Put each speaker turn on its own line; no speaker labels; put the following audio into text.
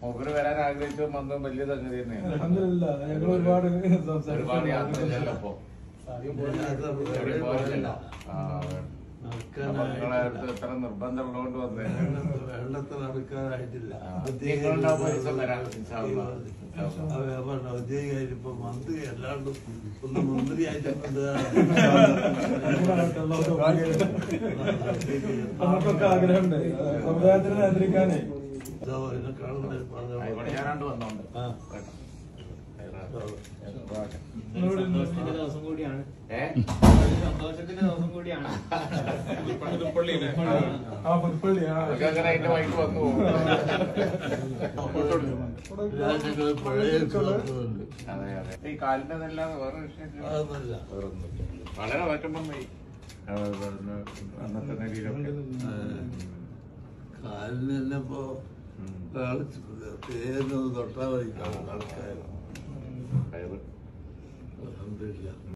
മൂപ്പര് വരാൻ ആഗ്രഹിച്ചതും വന്നതും വലിയ സംഗതി തന്നെയാണ്
അൽഹംദുലില്ലാ ഞങ്ങൾ ഒരുപാട്
ഒരുപാട് യാത്ര ചെയ്തല്ലോ അപ്പൊ എവിടെയും പോയിട്ടില്ല. ആ, അതെ. അപ്പൊ നിങ്ങളെ അടുത്ത് ഇത്ര നിർബന്ധം ഉള്ളതുകൊണ്ട് വന്നേ
വെള്ളത്തിൽ നടക്കാനായിട്ടില്ല
നിങ്ങളുണ്ടാവുമ്പോ ഒരു ദിവസം വരാം ഇൻഷാ അള്ളാ. ഇൻഷാ അള്ളാ.
ഔദ്യോഗികമായിട്ട് ഇപ്പൊ മന്ത്രി അല്ലാണ്ട് ഒന്ന് മന്ത്രിയായിട്ട്
നമുക്കൊക്കെ ആഗ്രഹമുണ്ട് സമുദായത്തിനെ നിയന്ത്രിക്കാനേ
ആയിക്കോട്ടെ, ഞാനാണ്ട് വന്നോണ്ട്
ആ.
കേട്ടോ.
ഇന്നിവിടെ ഇരുന്ന്
സന്തോഷത്തിന്റെ ദിവസം കൂടിയാണ്
ഏ?
ഒരു സന്തോഷത്തിന്റെ ദിവസം കൂടിയാണ്
ആ പുൽപ്പള്ളി ആ
നിങ്ങൾക്ക് അങ്ങനെ അതിന്റെ വഴിക്ക് വന്നു പോകും
പഴയ വിശ്വാസമുണ്ട്
അതെ അതെ ഈ കാലിന്റെ അതല്ലാതെ വേറെ വിഷയം
അതൊന്നുമില്ല
വേറൊന്നുമില്ല വളരെ മാറ്റം വന്നു അന്നത്തെ നിലയിലൊക്കെ
കാലിന് തന്നെ ഇപ്പൊ പേരൊന്ന് തൊട്ടാൽ മതി ആൾക്കാർ
കയറ്
അലഹമില്ല